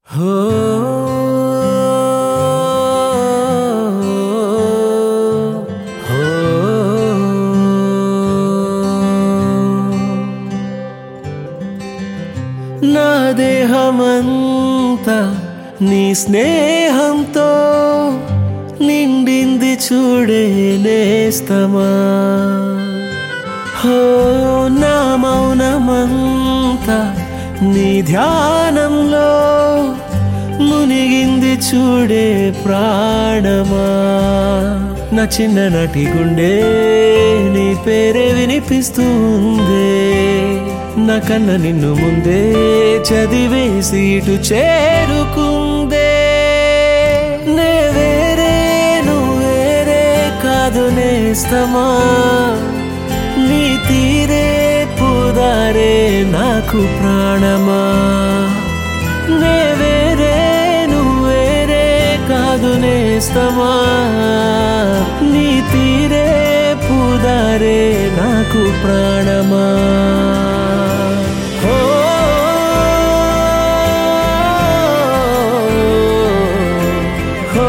నా దేహమంతా నీ స్నేహంతో నిండింది చూడే నేస్తమా హో నా మౌనమంతా నీ ధ్యానంలో మునిగింది చూడే ప్రాణమా నా చిన్ననాటి గుండె నీ పేరే వినిపిస్తుంది నా కన్న నిన్ను ముందే చదివేసి ఇటు చేరుకుందే నే వేరే నువ్వు వేరే కాదు నేస్తమా నీ తీరే పుదారే నాకు ప్రాణమా నే వేరే నువ్వు వేరే కాదు నేస్తమా నీ తీరే పుదారే నాకు ప్రాణమా ఓ ఓ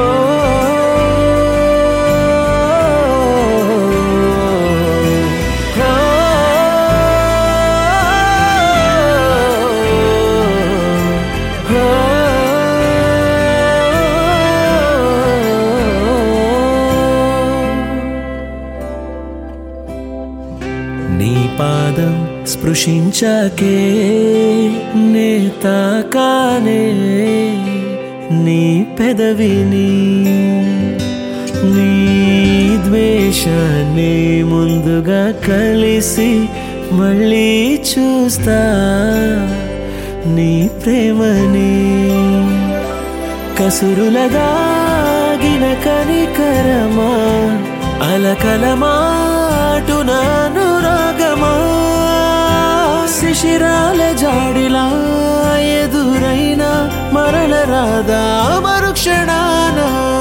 నీ పాదం స్పృశించాకే నే తాకానే నీ పెదవిని నీ ద్వేషాన్ని ముందుగా కలిసి మళ్ళీ చూస్తా నీ ప్రేమని కసురుల దాగిన కనికరమా అలకల మాటునాను రాగమా శిశిరాల జాడిలా ఎదురైన మరల రాదా మరుక్షణాన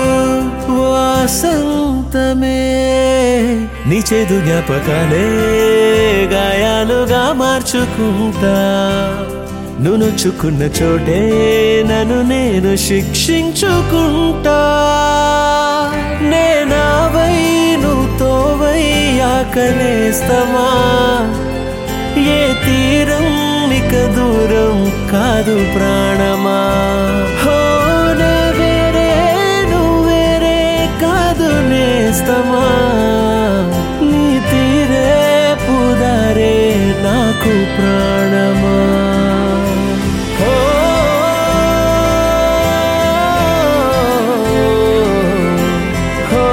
వాసంతమే నీ చేదు జ్ఞాపకాలే గాయాలుగా మార్చుకుంటా నువ్వు నొచ్చుకున్న చోటే నన్ను నేను శిక్షించుకుంటా నేనావై నువ్వు తోవై ఆకలేస్తమా ఏ తీరం ఇక దూరం కాదు ప్రాణమా హో నే వేరే నువ్వు వేరే కాదు నేస్తమా నీ తీరే పుదారే నాకు ప్రాణమా ఓ ఓ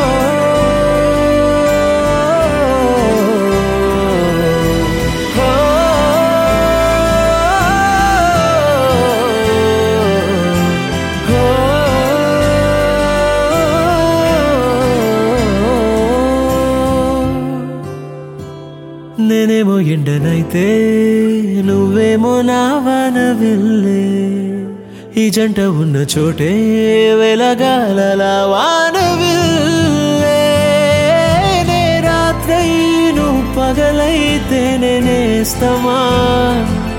నేనేమో ఎండనైతే నువ్వేమో నా వాన వెళ్ళే ఈ జంట ఉన్న చోటే వెలగాల వాన వెళ్ళే నే రాత్రై నువ్వు పగలైతే నేనేస్తమా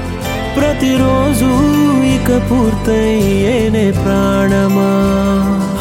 ప్రతిరోజు ఇక పూర్తయ్యేనే ప్రాణమా